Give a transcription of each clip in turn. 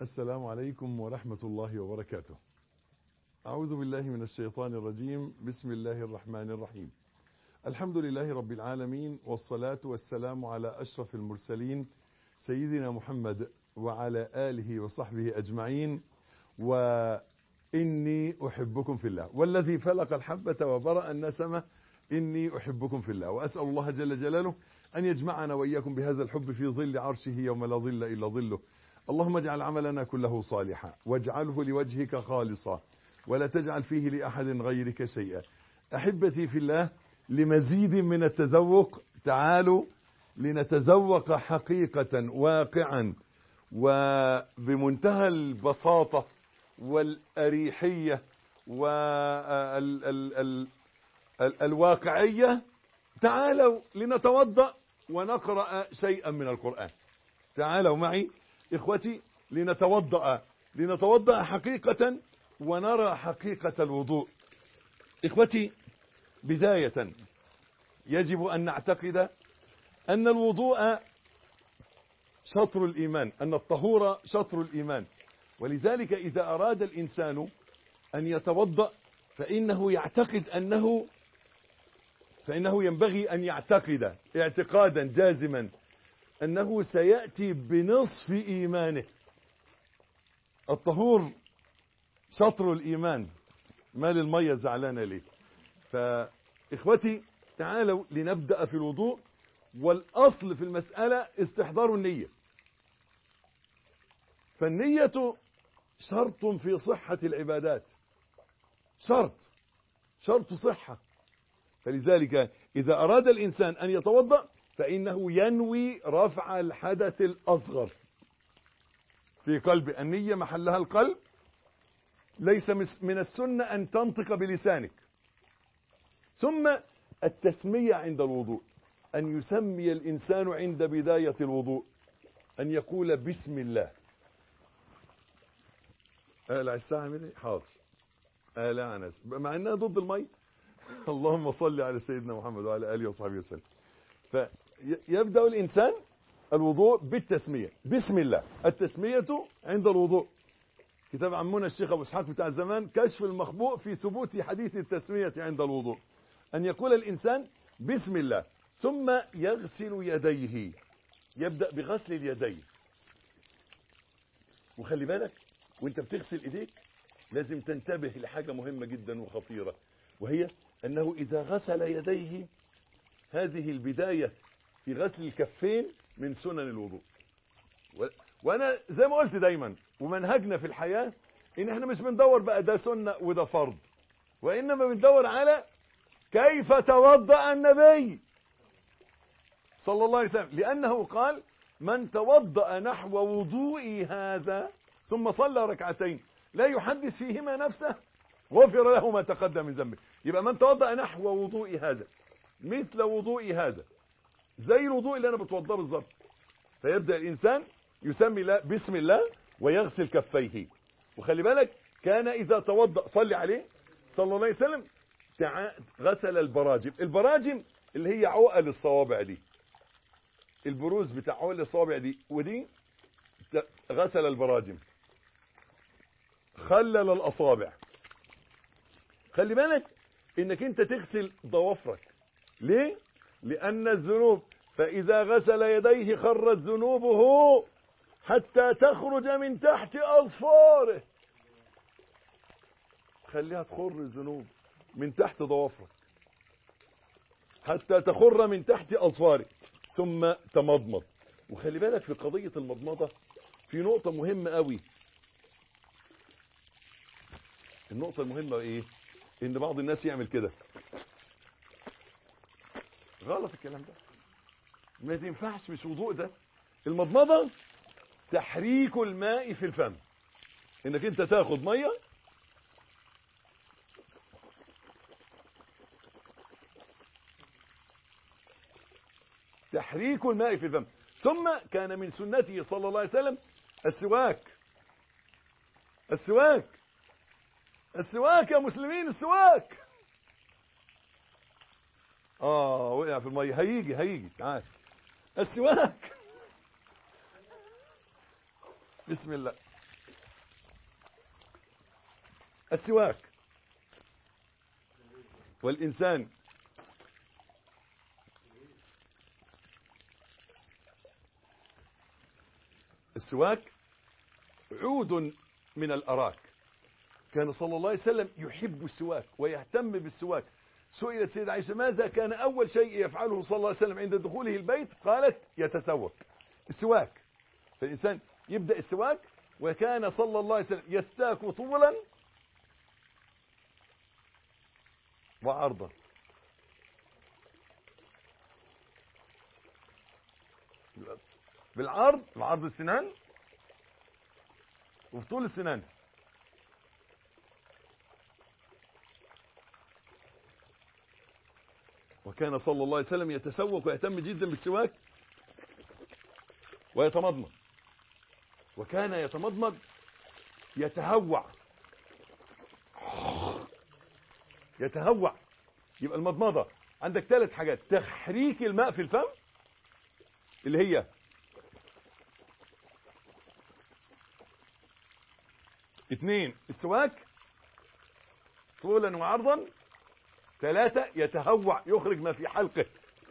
السلام عليكم ورحمة الله وبركاته أعوذ بالله من الشيطان الرجيم بسم الله الرحمن الرحيم الحمد لله رب العالمين والصلاة والسلام على أشرف المرسلين سيدنا محمد وعلى آله وصحبه أجمعين وإني أحبكم في الله والذي فلق الحبة وبرأ النسمة إني أحبكم في الله وأسأل الله جل جلاله أن يجمعنا وإياكم بهذا الحب في ظل عرشه يوم لا ظل إلا ظله اللهم اجعل عملنا كله صالحا واجعله لوجهك خالصا ولا تجعل فيه لأحد غيرك شيئا أحبتي في الله لمزيد من التذوق تعالوا لنتذوق حقيقة واقعا وبمنتهى البساطة والأريحية والواقعية تعالوا لنتوضأ ونقرأ شيئا من القرآن تعالوا معي إخوتي لنتوضأ لنتوضأ حقيقة ونرى حقيقة الوضوء إخوتي بداية يجب أن نعتقد أن الوضوء شطر الإيمان أن الطهور شطر الإيمان ولذلك إذا أراد الإنسان أن يتوضأ فإنه يعتقد أنه فإنه ينبغي أن يعتقد اعتقادا جازما أنه سيأتي بنصف إيمانه الطهور شطر الإيمان ما للمية زعلانة ليه فإخوتي تعالوا لنبدأ في الوضوء والأصل في المسألة استحضار النية فالنية شرط في صحة العبادات شرط شرط صحة فلذلك إذا أراد الإنسان أن يتوضأ فإنه ينوي رفع الحدث الأصغر في قلب النية محلها القلب ليس من السنة أن تنطق بلسانك ثم التسمية عند الوضوء أن يسمي الإنسان عند بداية الوضوء أن يقول بسم الله أقلع الساعة مني حاضر أقلع ناس مع أنها ضد المي اللهم صل على سيدنا محمد وعلى آله وصحبه وسلم فيبدأ الإنسان الوضوء بالتسمية بسم الله التسمية عند الوضوء كتاب عمنا الشيخ أبو إسحاق بتاع زمان كشف المخبوء في ثبوت حديث التسمية عند الوضوء أن يقول الإنسان بسم الله ثم يغسل يديه يبدأ بغسل اليدين وخلي بالك وانت بتغسل ايديك لازم تنتبه لحاجة مهمة جدا وخطيرة وهي أنه إذا غسل يديه هذه البداية في غسل الكفين من سنن الوضوء وأنا زي ما قلت دايما ومنهجنا في الحياة إن احنا مش بندور بقى ده سنة وده فرض وإنما بندور على كيف توضأ النبي صلى الله عليه وسلم لأنه قال من توضأ نحو وضوئي هذا ثم صلى ركعتين لا يحدث فيهما نفسه غفر له ما تقدم من ذنبه يبقى من توضأ نحو وضوئي هذا مثل وضوئي هذا زي الوضوء اللي انا بتوضاه بالظبط فيبدأ الانسان يسمي الله بسم الله ويغسل كفيه وخلي بالك كان اذا توضأ صلي عليه صلى الله عليه وسلم غسل البراجم البراجم اللي هي عقل الصوابع دي البروز بتاع عقل الصوابع دي ودي غسل البراجم خلل الاصابع خلي بالك انك انت تغسل ضوافرك ليه لان الذنوب فاذا غسل يديه خرت ذنوبه حتى تخرج من تحت اظفاره خليها تخر الذنوب من تحت ضوافرك حتى تخر من تحت اظفارك ثم تمضمض وخلي بالك في قضية المضمضة في نقطة مهمة قوي النقطة المهمة ايه ان بعض الناس يعمل كده غلط الكلام ده ما تنفعش مش وضوء ده المضمضة تحريك الماء في الفم انك انت تاخد مية تحريك الماء في الفم ثم كان من سنته صلى الله عليه وسلم السواك السواك السواك يا مسلمين السواك اه وقع في الميه هيجي هيجي تعال السواك بسم الله السواك والإنسان السواك عود من الأراك كان صلى الله عليه وسلم يحب السواك ويهتم بالسواك سئلت سيدة عائشة ماذا كان أول شيء يفعله صلى الله عليه وسلم عند دخوله البيت قالت يتسوك السواك فالإنسان يبدأ السواك وكان صلى الله عليه وسلم يستاك طولا وعرضا بالعرض بعرض السنان وفي طول السنان وكان صلى الله عليه وسلم يتسوق ويهتم جدا بالسواك ويتمضمض وكان يتمضمض يتهوع يتهوع يبقى المضمضة عندك ثلاث حاجات تحريك الماء في الفم اللي هي اثنين السواك طولا وعرضا ثلاثة يتهوع يخرج ما في حلقه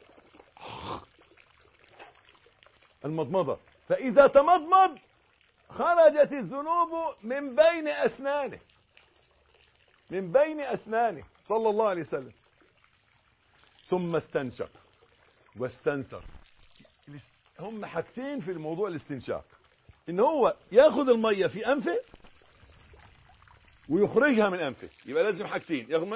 المضمضة فإذا تمضمض خرجت الذنوب من بين أسنانه من بين أسنانه صلى الله عليه وسلم ثم استنشق واستنثر هم حاجتين في الموضوع الاستنشاق ان هو ياخد المية في انفه ويخرجها من انفه يبقى لازم حاجتين ياخد من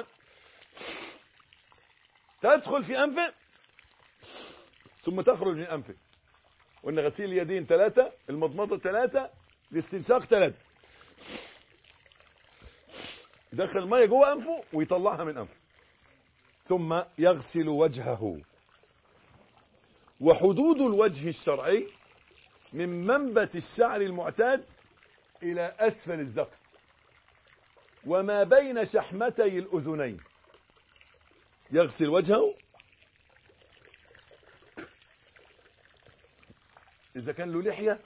تدخل في انفه ثم تخرج من انفه قلنا غسيل اليدين ثلاثة المضمضة ثلاثة الاستنشاق ثلاثة يدخل المية جوه انفه ويطلعها من انفه ثم يغسل وجهه وحدود الوجه الشرعي من منبت الشعر المعتاد إلى أسفل الذقن وما بين شحمتي الأذنين يغسل وجهه إذا كان له لحية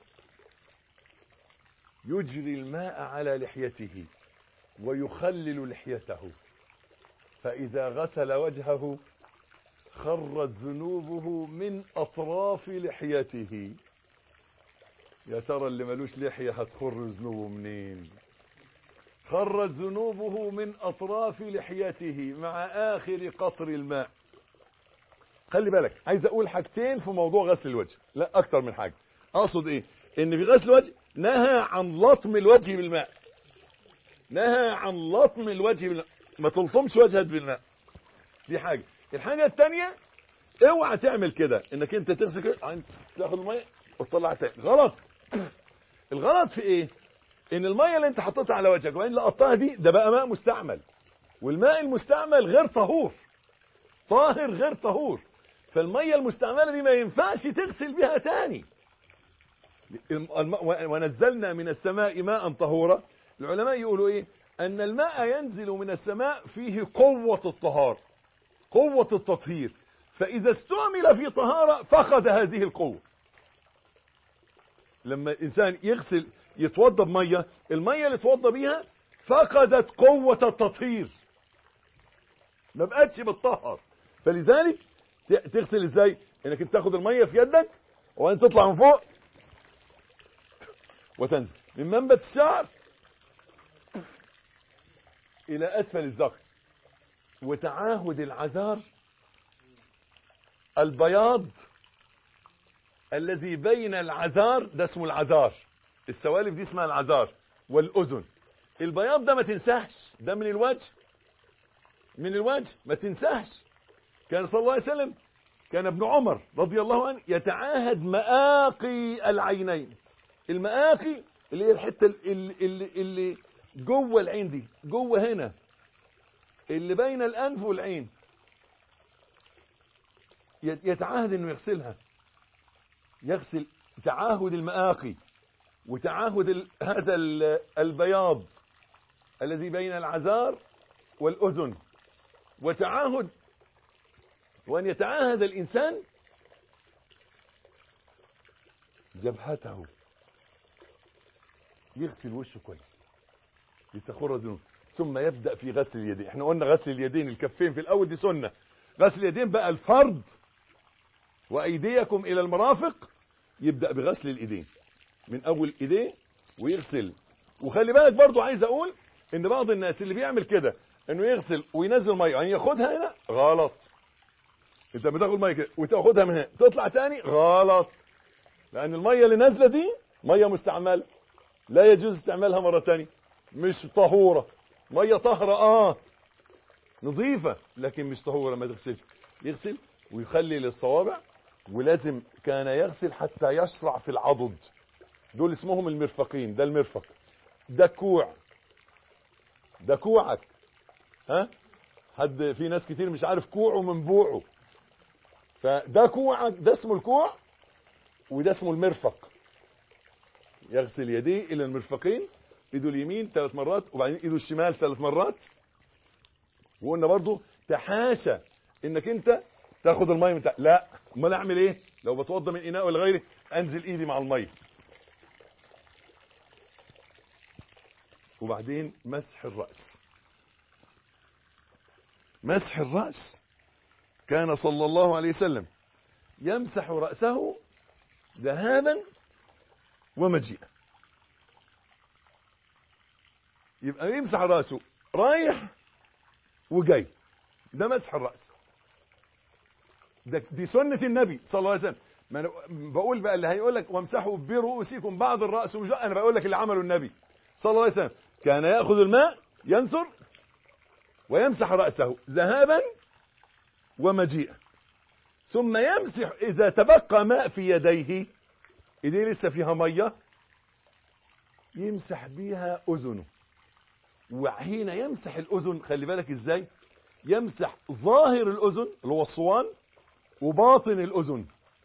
يجري الماء على لحيته ويخلل لحيته فإذا غسل وجهه خرت ذنوبه من أطراف لحيته يا ترى اللي ملوش لحية هتخر ذنوبه منين خرت ذنوبه من أطراف لحيته مع آخر قطر الماء خلي بالك عايز أقول حاجتين في موضوع غسل الوجه لا أكتر من حاجة أقصد إيه إن في غسل الوجه نهى عن لطم الوجه بالماء نهى عن لطم الوجه بالماء ما تلطمش وجهك بالماء دي حاجة الحاجة التانية اوعى تعمل كده انك انت تغسل كده تاخد المية وتطلع تاني غلط الغلط في ايه ان المية اللي انت حطيتها على وجهك وبعدين لقطتها دي ده بقى ماء مستعمل والماء المستعمل غير طهور طاهر غير طهور فالمية المستعملة دي ما ينفعش تغسل بها تاني ونزلنا من السماء ماء طهورا العلماء يقولوا ايه ان الماء ينزل من السماء فيه قوة الطهار قوة التطهير فإذا استعمل في طهارة فقد هذه القوة لما الإنسان يغسل يتوضى بمية المية اللي توضى بيها فقدت قوة التطهير ما بقتش بتطهر فلذلك تغسل ازاي انك انت تاخد المية في يدك وبعدين تطلع من فوق وتنزل من منبت الشعر الى اسفل الذقن وتعاهد العذار البياض الذي بين العذار ده اسمه العذار السوالف دي اسمها العذار والاذن البياض ده ما تنساش ده من الوجه من الوجه ما تنساش كان صلى الله عليه وسلم كان ابن عمر رضي الله عنه يتعاهد مآقي العينين المآقي اللي هي الحته اللي, اللي, اللي جوه العين دي جوه هنا اللي بين الانف والعين يتعاهد انه يغسلها يغسل تعاهد المآقي وتعاهد هذا البياض الذي بين العذار والأذن وتعاهد وأن يتعاهد الإنسان جبهته يغسل وشه كويس لتخر ذنوب ثم يبدأ في غسل اليدين احنا قلنا غسل اليدين الكفين في الأول دي سنة غسل اليدين بقى الفرض وأيديكم إلى المرافق يبدأ بغسل الإيدين من أول إيديه ويغسل وخلي بالك برضو عايز أقول إن بعض الناس اللي بيعمل كده إنه يغسل وينزل مية يعني ياخدها هنا غلط انت بتاخد ميه كده وتاخدها من هنا تطلع تاني غلط لان الميه اللي نازله دي ميه مستعمله لا يجوز استعمالها مره تانية مش طهوره ميه طاهره اه نظيفه لكن مش طهوره ما تغسلش يغسل ويخلي للصوابع ولازم كان يغسل حتى يشرع في العضد دول اسمهم المرفقين ده المرفق ده كوع ده كوعك ها حد في ناس كتير مش عارف كوعه من بوعه فده كوع ده اسمه الكوع وده اسمه المرفق يغسل يديه الى المرفقين ايده اليمين ثلاث مرات وبعدين ايده الشمال ثلاث مرات وقلنا برضو تحاشى انك انت تاخد الميه من تحت لا امال اعمل ايه لو بتوضى من اناء ولا غيره انزل ايدي مع الميه وبعدين مسح الراس مسح الراس كان صلى الله عليه وسلم يمسح رأسه ذهابا ومجيئا يبقى يمسح رأسه رايح وجاي ده مسح الرأس ده دي سنة النبي صلى الله عليه وسلم ما أنا بقول بقى اللي هيقول لك وامسحوا برؤوسكم بعض الرأس ومش انا بقول لك اللي عمله النبي صلى الله عليه وسلم كان يأخذ الماء ينثر ويمسح رأسه ذهابا ومجيئا ثم يمسح إذا تبقى ماء في يديه إيديه لسه فيها مية يمسح بيها أذنه وحين يمسح الأذن خلي بالك إزاي يمسح ظاهر الأذن اللي هو الصوان وباطن الأذن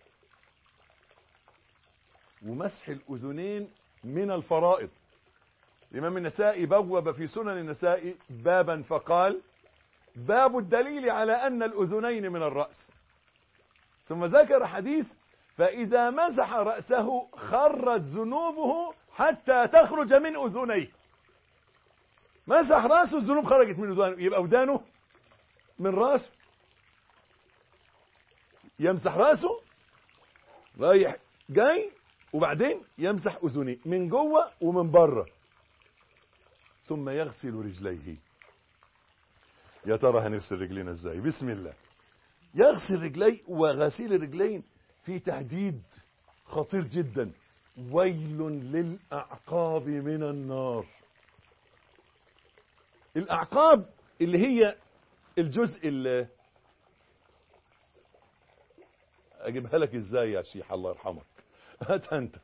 ومسح الأذنين من الفرائض الإمام النسائي بوب في سنن النسائي بابا فقال باب الدليل على أن الأذنين من الرأس ثم ذكر حديث فإذا مسح رأسه خرت ذنوبه حتى تخرج من أذنيه مسح رأسه الذنوب خرجت من أذنه يبقى أودانه من رأسه يمسح رأسه رايح جاي وبعدين يمسح أذنيه من جوه ومن بره ثم يغسل رجليه يا ترى هنغسل رجلينا ازاي بسم الله يغسل رجلي وغسيل الرجلين في تهديد خطير جدا ويل للأعقاب من النار الأعقاب اللي هي الجزء اللي أجيبها لك إزاي يا شيخ الله يرحمك هات أنت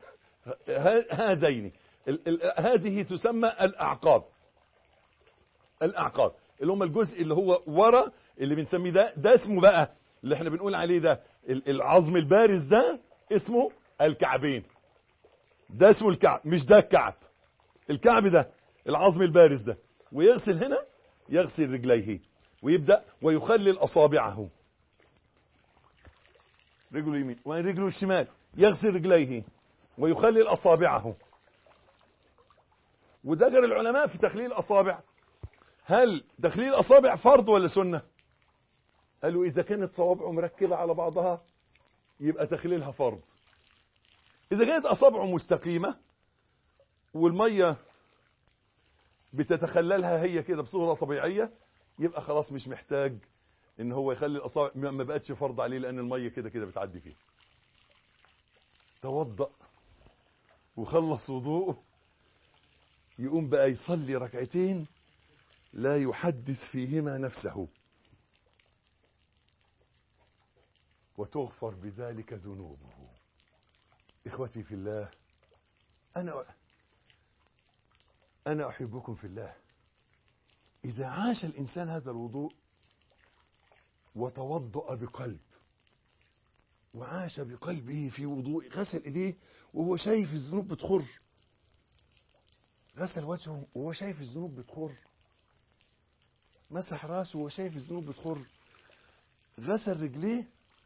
هذين هذه تسمى الأعقاب الأعقاب اللي هم الجزء اللي هو ورا اللي بنسميه ده ده اسمه بقى اللي احنا بنقول عليه ده العظم البارز ده اسمه الكعبين ده اسمه الكعب مش ده الكعب الكعب ده العظم البارز ده ويغسل هنا يغسل رجليه ويبدأ ويخلل أصابعه رجله اليمين ورجله الشمال يغسل رجليه ويخلل أصابعه وذكر العلماء في تخليل الأصابع هل تخليل الأصابع فرض ولا سنة قالوا إذا كانت صوابعه مركبة على بعضها يبقى تخليلها فرض إذا كانت أصابعه مستقيمة والمية بتتخللها هي كده بصورة طبيعية يبقى خلاص مش محتاج ان هو يخلي الاصابع ما بقتش فرض عليه لان المية كده كده بتعدي فيه توضأ وخلص وضوءه يقوم بقى يصلي ركعتين لا يحدث فيهما نفسه وتغفر بذلك ذنوبه إخوتي في الله أنا أنا أحبكم في الله إذا عاش الإنسان هذا الوضوء وتوضأ بقلب وعاش بقلبه في وضوء غسل إيديه وهو شايف الذنوب بتخر غسل وجهه وهو شايف الذنوب بتخر مسح راسه وهو شايف الذنوب بتخر غسل رجليه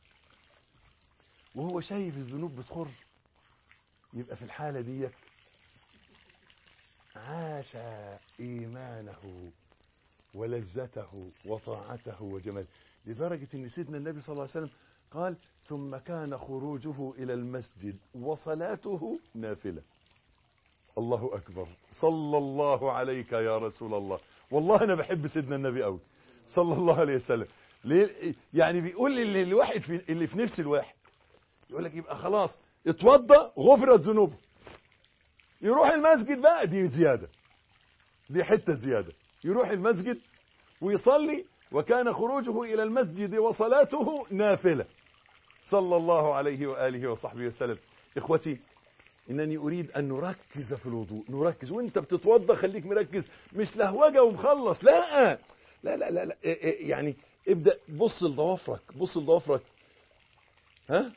وهو شايف الذنوب بتخر يبقى في الحالة دي عاش إيمانه ولذته وطاعته وجماله لدرجة أن سيدنا النبي صلى الله عليه وسلم قال ثم كان خروجه إلى المسجد وصلاته نافلة الله أكبر صلى الله عليك يا رسول الله والله أنا بحب سيدنا النبي أوي صلى الله عليه وسلم ليه يعني بيقول لي الواحد في اللي في نفس الواحد يقول لك يبقى خلاص اتوضى غفرت ذنوبه يروح المسجد بقى دي زيادة دي حتة زيادة يروح المسجد ويصلي وكان خروجه إلى المسجد وصلاته نافلة صلى الله عليه وآله وصحبه وسلم إخوتي إنني أريد أن نركز في الوضوء نركز وانت بتتوضى خليك مركز مش لهوجة ومخلص لا لا لا لا, لا. يعني ابدأ بص لضوافرك بص لضوافرك ها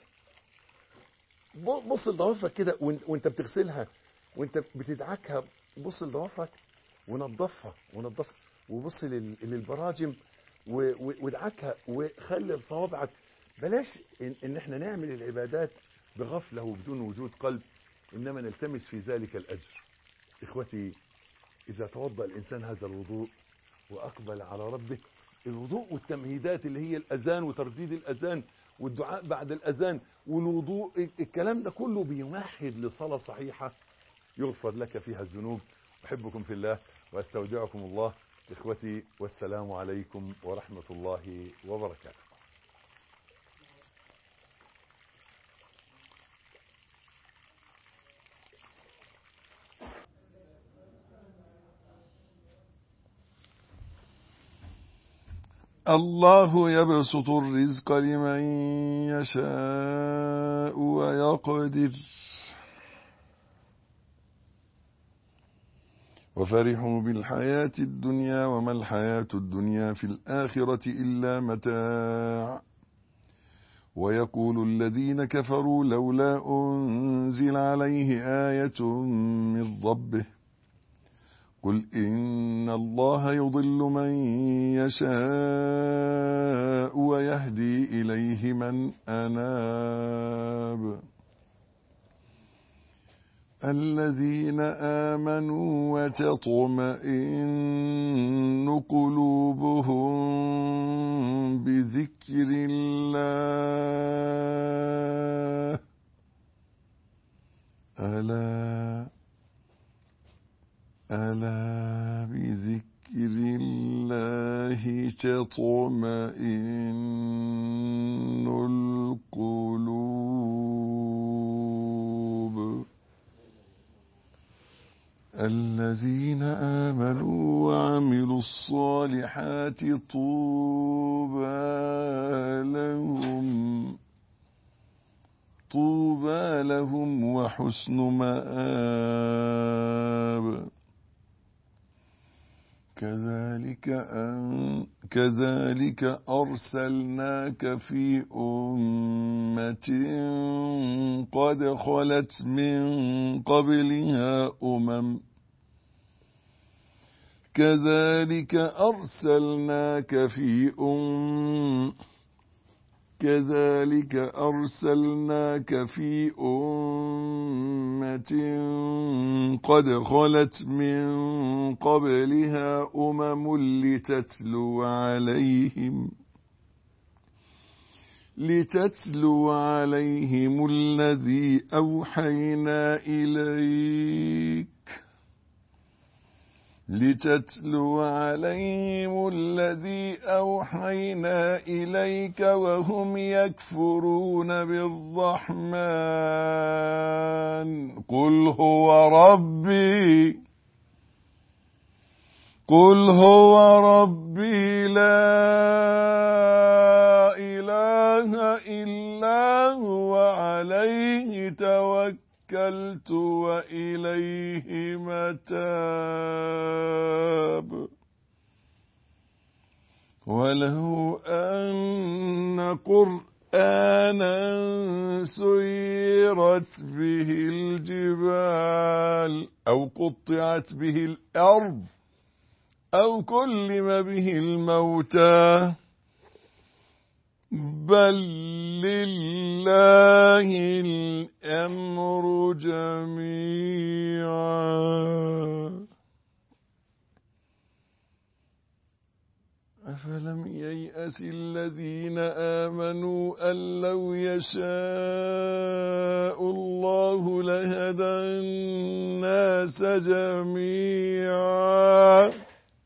بص لضوافرك كده وانت بتغسلها وانت بتدعكها بص لضوافرك ونظفها ونظفها وبص للبراجم وادعكها وخلي صوابعك بلاش إن, ان احنا نعمل العبادات بغفلة وبدون وجود قلب انما نلتمس في ذلك الاجر اخوتي اذا توضأ الانسان هذا الوضوء واقبل على ربه الوضوء والتمهيدات اللي هي الاذان وترديد الاذان والدعاء بعد الاذان والوضوء الكلام ده كله بيمهد لصلاة صحيحة يغفر لك فيها الذنوب احبكم في الله واستودعكم الله اخوتي والسلام عليكم ورحمة الله وبركاته الله يبسط الرزق لمن يشاء ويقدر وفرحوا بالحياة الدنيا وما الحياة الدنيا في الآخرة إلا متاع ويقول الذين كفروا لولا أنزل عليه آية من ربه قل إن الله يضل من يشاء ويهدي إليه من أناب الذين آمنوا وتطمئن قلوبهم بذكر الله ألا ألا بذكر الله تطمئن القلوب الذين آمنوا وعملوا الصالحات طوبى لهم طوبى لهم وحسن مآب كذلك أن كذلك أرسلناك في أمة قد خلت من قبلها أمم كذلك أرسلناك في أمة كذلك أرسلناك في أمة قد خلت من قبلها أمم لتتلو عليهم لتتلو عليهم الذي أوحينا إليك لتتلو عليهم الذي أوحينا إليك وهم يكفرون بالرحمن قل هو ربي قل هو ربي لا إله إلا هو عليه توكل توكلت وإليه متاب ولو أن قرآنا سيرت به الجبال أو قطعت به الأرض أو كلم به الموتى بل لله الأمر جميعا أفلم ييأس الذين آمنوا أن لو يشاء الله لهدى الناس جميعا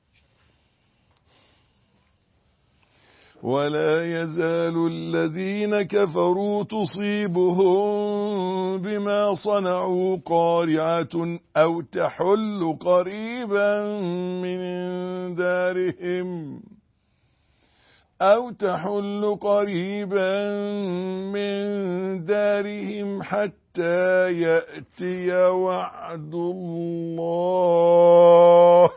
ولا يزال الذين كفروا تصيبهم بما صنعوا قارعة أو تحل قريبا من دارهم أو تحل قريبا من دارهم حتى يأتي وعد الله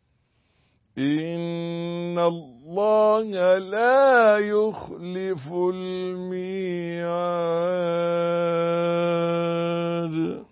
إن الله لا يخلف الميعاد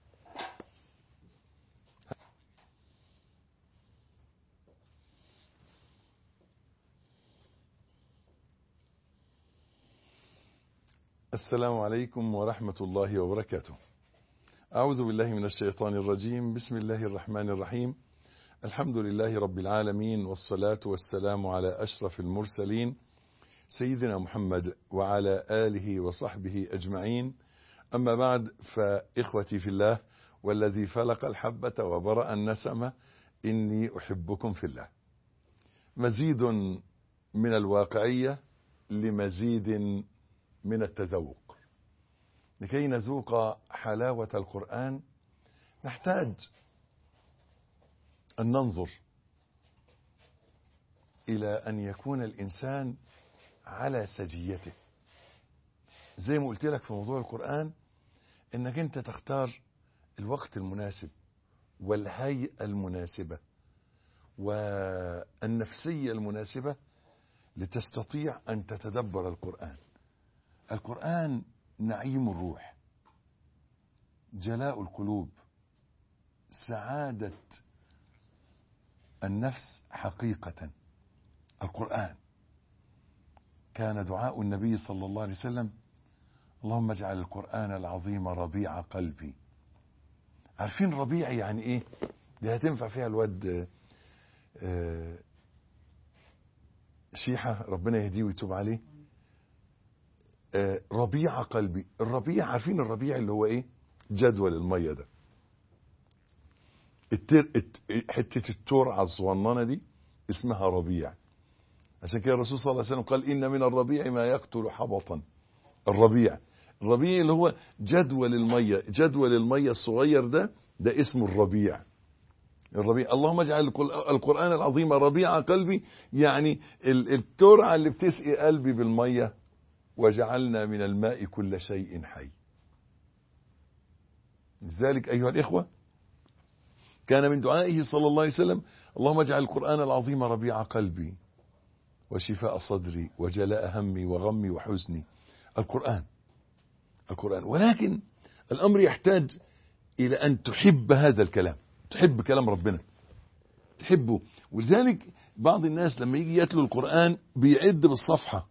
السلام عليكم ورحمة الله وبركاته أعوذ بالله من الشيطان الرجيم بسم الله الرحمن الرحيم الحمد لله رب العالمين والصلاة والسلام على أشرف المرسلين سيدنا محمد وعلى آله وصحبه أجمعين أما بعد فإخوتي في الله والذي فلق الحبة وبرأ النسمة إني أحبكم في الله مزيد من الواقعية لمزيد من التذوق لكي نذوق حلاوة القرآن نحتاج أن ننظر إلى أن يكون الإنسان على سجيته زي ما قلت لك في موضوع القرآن إنك أنت تختار الوقت المناسب والهيئة المناسبة والنفسية المناسبة لتستطيع أن تتدبر القرآن القرآن نعيم الروح جلاء القلوب سعادة النفس حقيقة القرآن كان دعاء النبي صلى الله عليه وسلم اللهم اجعل القرآن العظيم ربيع قلبي عارفين ربيع يعني ايه دي هتنفع فيها الواد آه شيحة ربنا يهديه ويتوب عليه آه ربيع قلبي الربيع عارفين الربيع اللي هو ايه جدول المية ده التر... حتة الترعة الصغننة دي اسمها ربيع عشان كده الرسول صلى الله عليه وسلم قال إن من الربيع ما يقتل حبطا الربيع الربيع اللي هو جدول المية جدول المية الصغير ده ده اسمه الربيع الربيع اللهم اجعل القرآن العظيم ربيع قلبي يعني الترعة اللي بتسقي قلبي بالمية وجعلنا من الماء كل شيء حي لذلك أيها الإخوة كان من دعائه صلى الله عليه وسلم اللهم اجعل القرآن العظيم ربيع قلبي وشفاء صدري وجلاء همي وغمي وحزني القرآن القرآن ولكن الأمر يحتاج إلى أن تحب هذا الكلام تحب كلام ربنا تحبه ولذلك بعض الناس لما يجي يتلو القرآن بيعد بالصفحة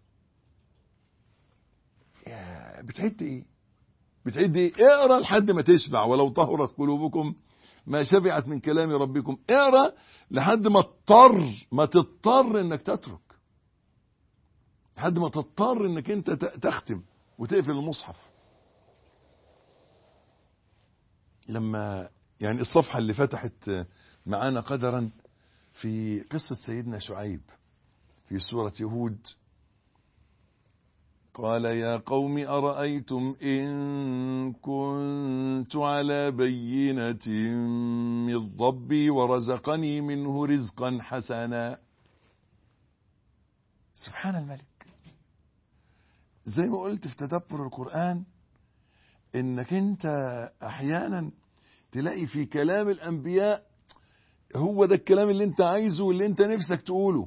بتعد ايه بتعد ايه اقرا لحد ما تشبع ولو طهرت قلوبكم ما شبعت من كلام ربكم اقرا لحد ما تضطر ما تضطر انك تترك لحد ما تضطر انك انت تختم وتقفل المصحف لما يعني الصفحة اللي فتحت معانا قدرا في قصة سيدنا شعيب في سورة هود قال يا قوم أرأيتم إن كنت على بينة من ربي ورزقني منه رزقا حسنا سبحان الملك زي ما قلت في تدبر القرآن انك انت احيانا تلاقي في كلام الانبياء هو ده الكلام اللي انت عايزه واللي انت نفسك تقوله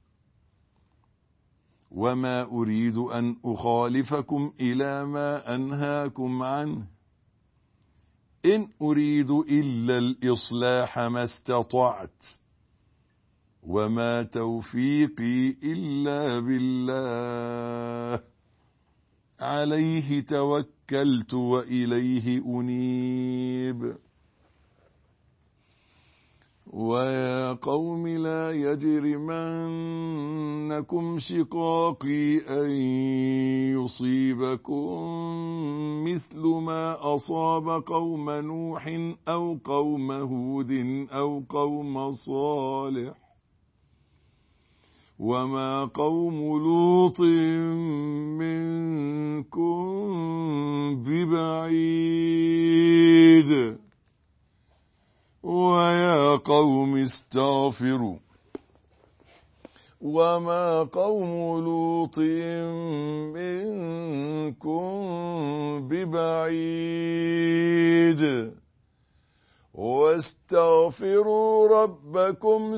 وما أريد أن أخالفكم إلى ما أنهاكم عنه إن أريد إلا الإصلاح ما استطعت وما توفيقي إلا بالله عليه توكلت وإليه أنيب ويا قوم لا يجرمنكم شقاقي أن يصيبكم مثل ما أصاب قوم نوح أو قوم هود أو قوم صالح وما قوم لوط منكم ببعيد ويا قوم استغفروا وما قوم لوط منكم ببعيد واستغفروا ربكم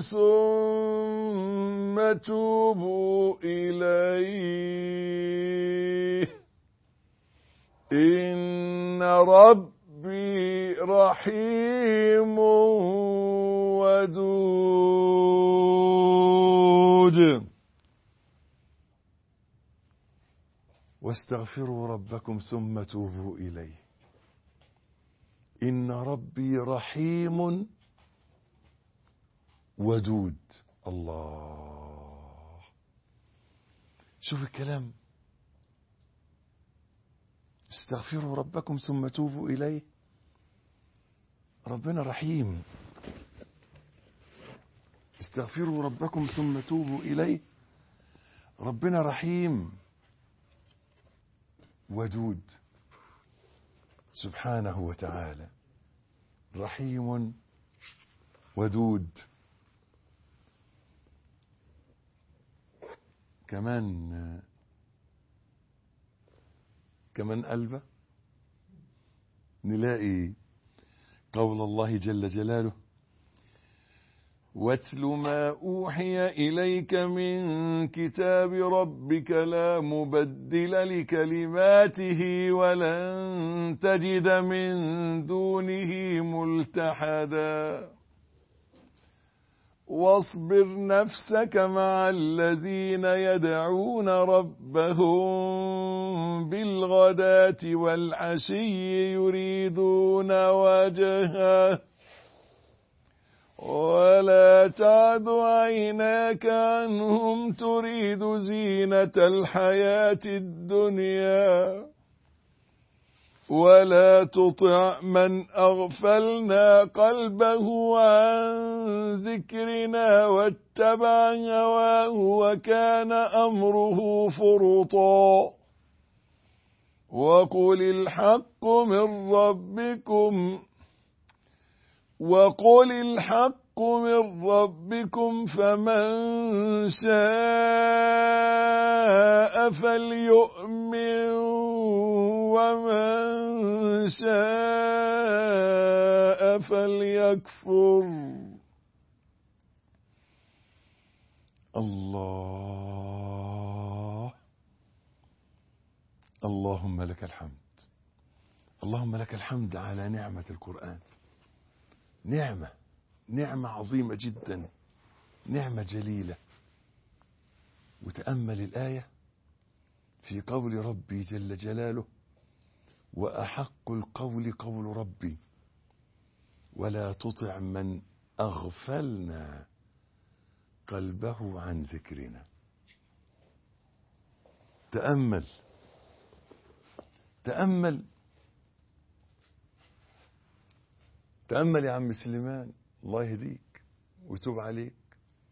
ثم توبوا إليه إن ربي رحيم ودود واستغفروا ربكم ثم توبوا إليه إن ربي رحيم ودود الله شوف الكلام استغفروا ربكم ثم توبوا إليه ربنا رحيم استغفروا ربكم ثم توبوا إليه ربنا رحيم ودود سبحانه وتعالى رحيم ودود كمان كمان قلبه نلاقي قول الله جل جلاله واتل ما أوحي إليك من كتاب ربك لا مبدل لكلماته ولن تجد من دونه ملتحدا واصبر نفسك مع الذين يدعون ربهم بالغداة والعشي يريدون وجهه ولا تعد عيناك عنهم تريد زينة الحياة الدنيا ولا تطع من أغفلنا قلبه عن ذكرنا واتبع هواه وكان أمره فرطا وقل الحق من ربكم وقل الحق من ربكم فمن شاء فليؤمن ومن شاء فليكفر الله اللهم لك الحمد اللهم لك الحمد على نعمة القرآن نعمة نعمة عظيمة جدا نعمة جليلة وتأمل الآية في قول ربي جل جلاله وأحق القول قول ربي ولا تطع من أغفلنا قلبه عن ذكرنا تأمل تأمل تأمل يا عم سليمان الله يهديك ويتوب عليك